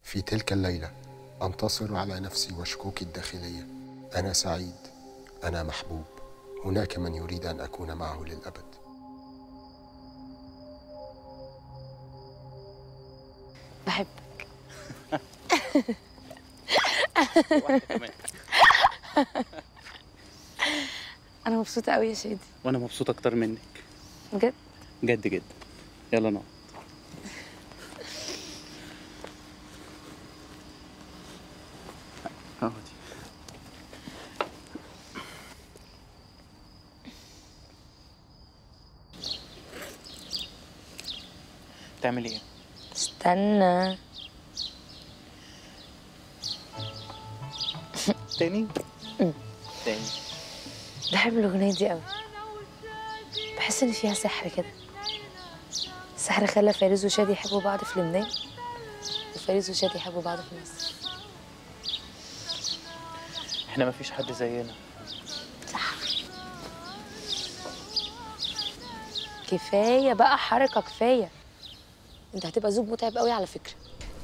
في تلك الليلة أنتصر على نفسي وشكوكي الداخلية أنا سعيد أنا محبوب هناك من يريد أن أكون معه للأبد بحبك انا مبسوطه قوي يا شادي وانا مبسوط اكتر منك بجد جد جدا يلا نقعد اقعدي تعملي ايه؟ استنى تاني؟ تاني بحب الاغنيه دي قوي بحس ان فيها سحر كده السحر خلى فارس وشادي يحبوا بعض في لبنان وفارس وشادي يحبوا بعض في مصر احنا مفيش حد زينا كفايه بقى حركه كفايه انت هتبقى زوج متعب قوي على فكره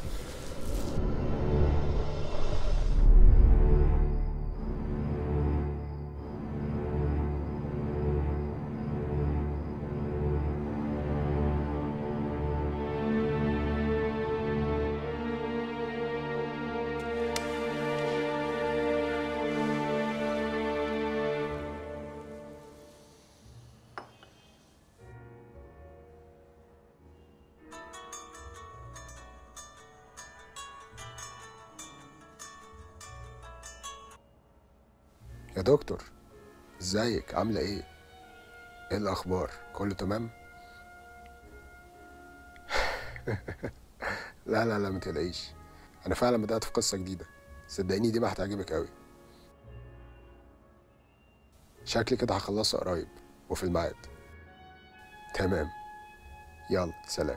يا دكتور ازيك عاملة ايه؟ ايه الأخبار؟ كله تمام؟ لا لا لا ما تقلقيش أنا فعلا بدأت في قصة جديدة صدقيني دي ما هتعجبك قوي شكلي كده هخلصها قريب وفي الميعاد تمام يلا سلام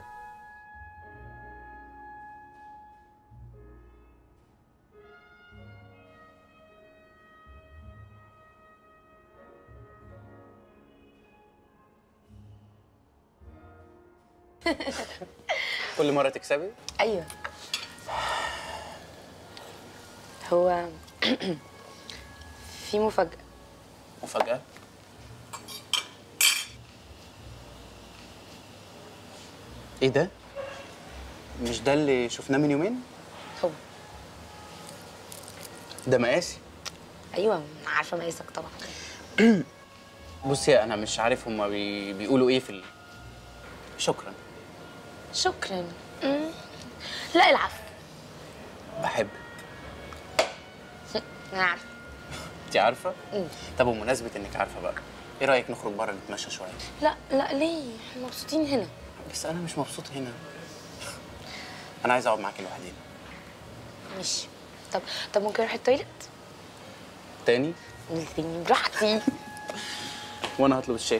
كل مرة تكسبي؟ ايوه هو في مفاجاه مفاجأة ايه ده؟ مش ده اللي شفناه من يومين؟ هو ده مقاسي ايوه أنا عارفه مقاسك طبعا بصي انا مش عارف هما بي... بيقولوا ايه في ال... شكرا شكرا مم. لا العفو بحب انا عارفه انت عارفه مم. طب بمناسبه انك عارفه بقى ايه رايك نخرج بره نتمشى شويه لا لا ليه احنا مبسوطين هنا بس انا مش مبسوط هنا انا عايز اقعد معاكي لوحدي ماشي طب طب ممكن اروح التويلت تاني نزلني براحتي وانا هطلب الشيك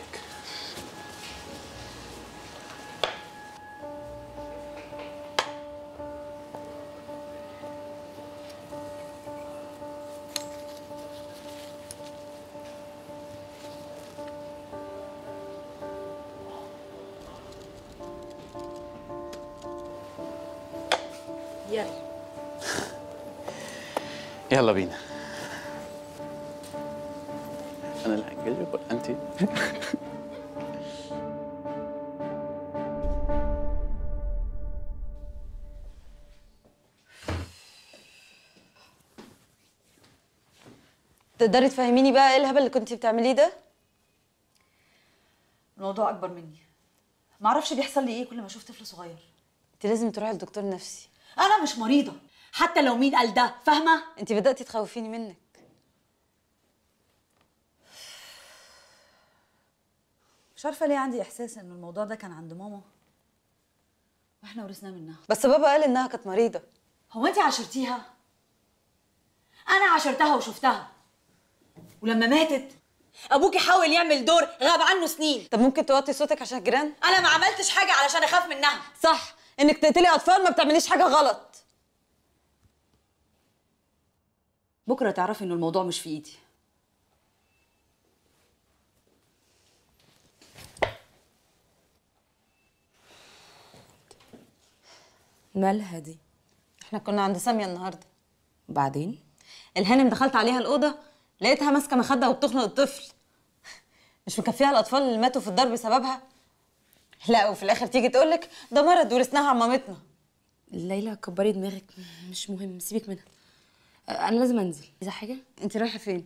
يلا يلا بينا انا اللي هنجلب ولا انت تقدري تفهميني بقى ايه الهبل اللي كنتي بتعمليه ده الموضوع اكبر مني معرفش بيحصل لي ايه كل ما اشوف طفل صغير انت لازم تروحي لدكتور نفسي انا مش مريضه حتى لو مين قال ده فاهمه انت بداتي تخوفيني منك مش عارفه ليه عندي احساس ان الموضوع ده كان عند ماما واحنا ورثناه منها بس بابا قال انها كانت مريضه هو انت عاشرتيها انا عاشرتها وشفتها ولما ماتت ابوكي حاول يعمل دور غاب عنه سنين طب ممكن توطي صوتك عشان الجيران انا ما عملتش حاجه علشان اخاف منها صح انك تقتلي اطفال ما بتعمليش حاجه غلط بكره تعرفي ان الموضوع مش في ايدي مالها دي احنا كنا عند ساميه النهارده وبعدين الهانم دخلت عليها الاوضه لقيتها ماسكه مخده وبتخنق الطفل مش مكفيها الاطفال اللي ماتوا في الضرب سببها لا وفي الاخر تيجي تقول لك ده مرض ورثناها عن مامتنا ليلى كبري دماغك مش مهم سيبك منها آه، انا لازم انزل عايزه حاجه انت رايحه فين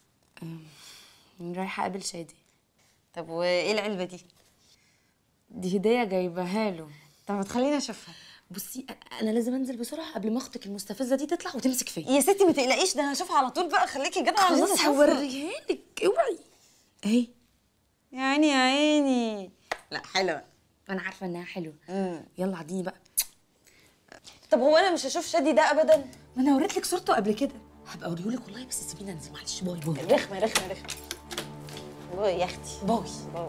رايحه اقابل شادي طب وايه العلبه دي دي هديه جايباها له طب ما تخليني اشوفها بصي انا لازم انزل بسرعه قبل ما اختك المستفزه دي تطلع وتمسك فيا يا ستي ما تقلقيش ده انا هشوفها على طول بقى خليكي جدعه عايزين خلاص نشوفها. هوريها لك اوعي اهي يا عيني يا عيني لا حلوه انا عارفه انها حلوه مم. يلا عديني بقى طب هو انا مش هشوف شادي ده ابدا ما انا وريت لك صورته قبل كده هبقى اوريهولك والله بس سيبيني انزل معلش باي باي رخمه رخمه رخمه باي يا اختي باي باي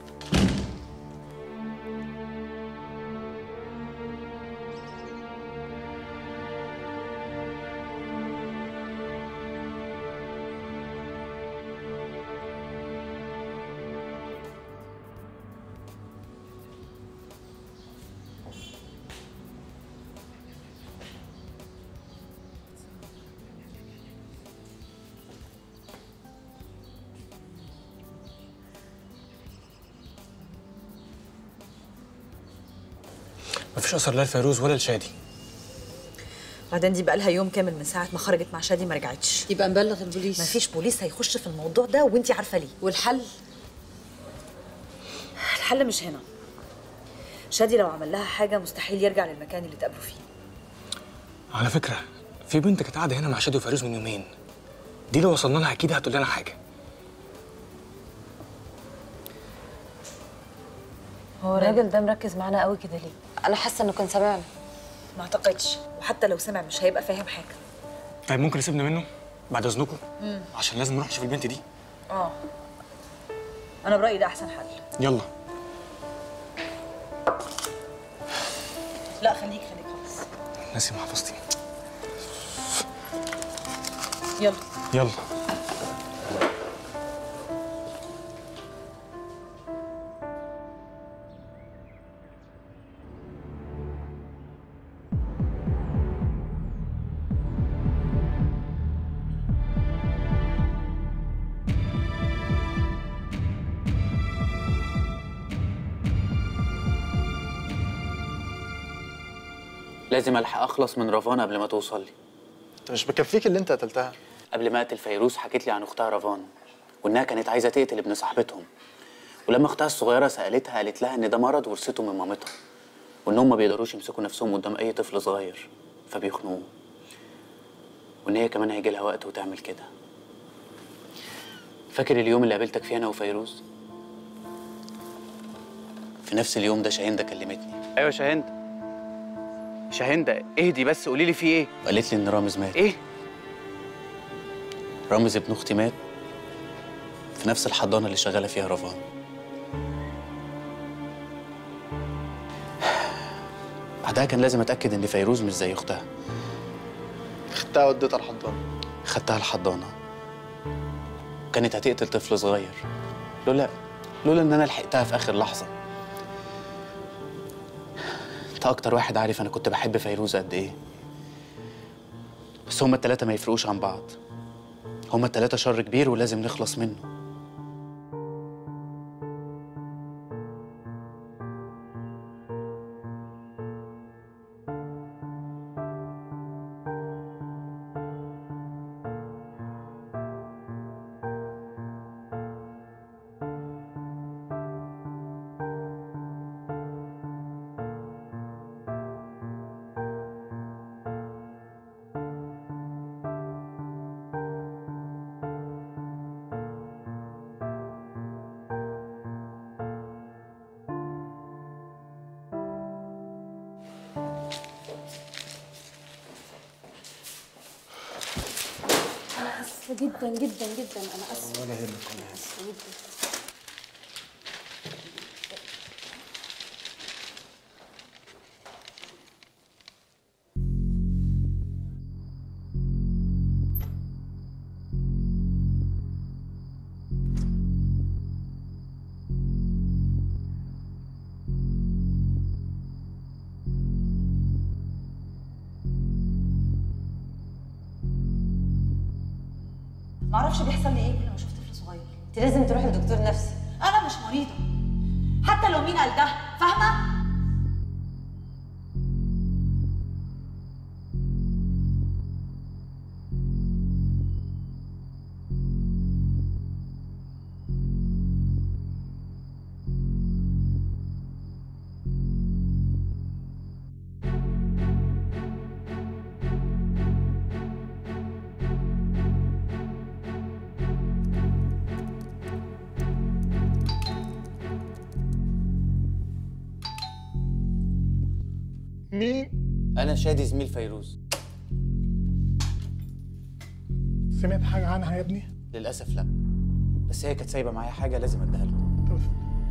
مفيش اثر لا لفيروز ولا لشادي بعدين دي بقى لها يوم كامل من ساعه ما خرجت مع شادي ما رجعتش يبقى نبلغ البوليس مفيش بوليس هيخش في الموضوع ده وانت عارفه ليه والحل الحل مش هنا شادي لو عمل لها حاجه مستحيل يرجع للمكان اللي اتقابلوا فيه على فكره في بنت كانت قاعده هنا مع شادي وفيروز من يومين دي لو وصلنا لها اكيد هتقول لنا حاجه هو الراجل ده مركز معانا قوي كده ليه انا حاسه انه كان سامعنا ما اعتقدش وحتى لو سمع مش هيبقى فاهم حاجه طيب ممكن نسيبنا منه بعد اذنكم عشان لازم نروح نشوف البنت دي اه انا برايي ده احسن حل يلا لا خليك خليك خلاص ناسي محفظتي يلا يلا لازم الحق اخلص من رافان قبل ما توصل لي انت مش مكفيك اللي انت قتلتها قبل ما اقتل فيروز حكيت لي عن اختها رافان وانها كانت عايزه تقتل ابن صاحبتهم ولما اختها الصغيره سالتها قالت لها ان ده مرض ورثته من مامتها وان هم ما بيقدروش يمسكوا نفسهم قدام اي طفل صغير فبيخنقوه وان هي كمان هيجي لها وقت وتعمل كده فاكر اليوم اللي قابلتك فيه انا وفيروز في نفس اليوم ده شاهندة كلمتني ايوه شاهندة شاهندة اهدي بس قولي لي في ايه قالت لي ان رامز مات ايه رامز ابن اختي مات في نفس الحضانه اللي شغاله فيها رافان بعدها كان لازم اتاكد ان فيروز مش زي اختها خدتها وديتها الحضانه خدتها الحضانه كانت هتقتل طفل صغير لولا لولا ان انا لحقتها في اخر لحظه انت اكتر واحد عارف انا كنت بحب فيروز قد ايه بس هما التلاتة ما يفرقوش عن بعض هما التلاتة شر كبير ولازم نخلص منه اسفه جدا جدا جدا انا اسفه ولا يهمك ولا اسفه جدا اعرفش بيحصل لي ايه كل ما اشوف طفل صغير انت لازم تروحي لدكتور نفسي انا مش مريضه حتى لو مين قال ده فاهمه مين انا شادي زميل فيروز سمعت حاجه عنها يا ابني للاسف لا بس هي كانت سايبه معايا حاجه لازم اديها لكم طب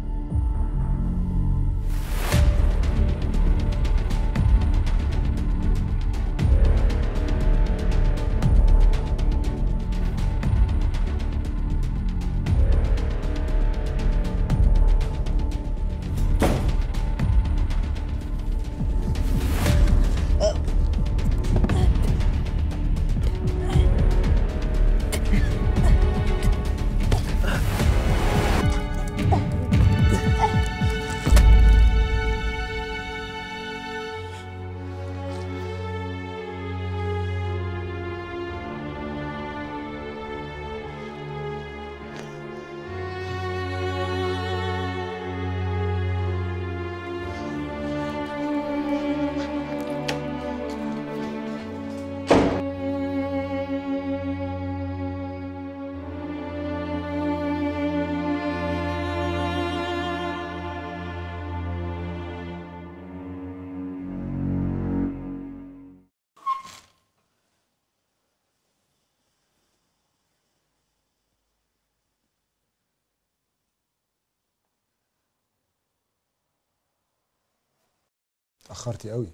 اتأخرتي قوي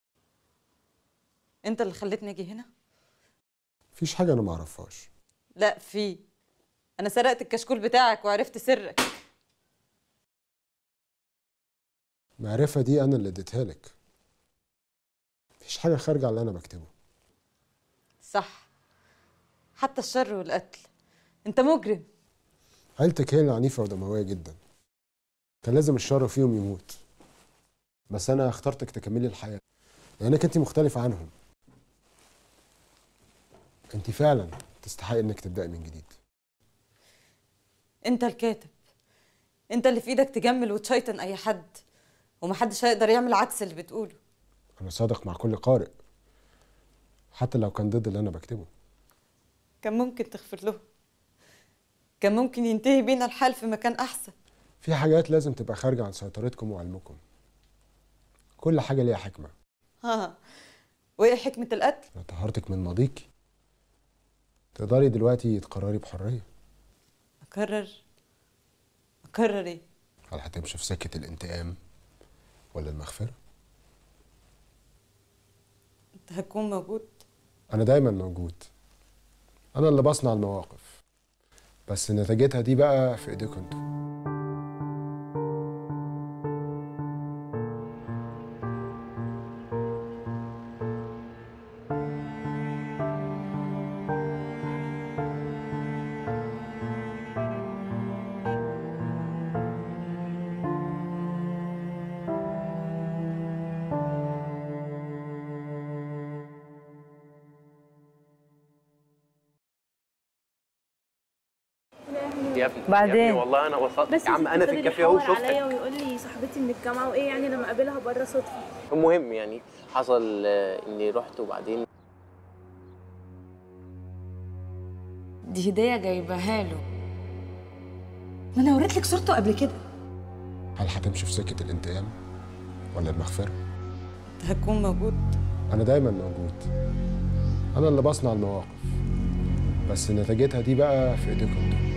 انت اللي خلتني اجي هنا مفيش حاجة أنا معرفهاش لا في انا سرقت الكشكول بتاعك وعرفت سرك المعرفة دي أنا اللي اديتها لك مفيش حاجة خارجة عن اللي أنا بكتبه صح حتى الشر والقتل انت مجرم عيلتك هي اللي عنيفة ودموية جدا كان لازم الشر فيهم يموت بس أنا اخترتك تكملي الحياة لأنك أنت مختلفة عنهم أنت فعلا تستحقي إنك تبدأي من جديد انت الكاتب انت اللي في ايدك تجمل وتشيطن اي حد ومحدش هيقدر يعمل عكس اللي بتقوله أنا صادق مع كل قارئ حتى لو كان ضد اللي أنا بكتبه كان ممكن تغفر له كان ممكن ينتهي بينا الحال في مكان احسن في حاجات لازم تبقى خارجة عن سيطرتكم وعلمكم كل حاجة ليها حكمة ها وايه حكمة القتل لو طهرتك من ماضيكي تقدري دلوقتي تقرري بحرية اكرر اكرر ايه هل هتمشي في سكة الانتقام ولا المغفرة انت هتكون موجود أنا دايما موجود أنا اللي بصنع المواقف بس نتيجتها دي بقى في إيديكم انتوا يا ابني بعدين؟ يا ابني والله انا وصلت بس يا عم انا في فضل الكافيه اهو يحور عليا شفتك ويقول لي صاحبتي من الجامعه وايه يعني لما اقابلها بره صدفه المهم يعني حصل آه، اني رحت وبعدين دي هدية جايباها له ما انا وريت لك صورته قبل كده هل هتمشي في سكة الانتقام ولا المغفرة انت هتكون موجود أنا دايما موجود أنا اللي بصنع المواقف بس نتيجتها دي بقى في إيديكم انتوا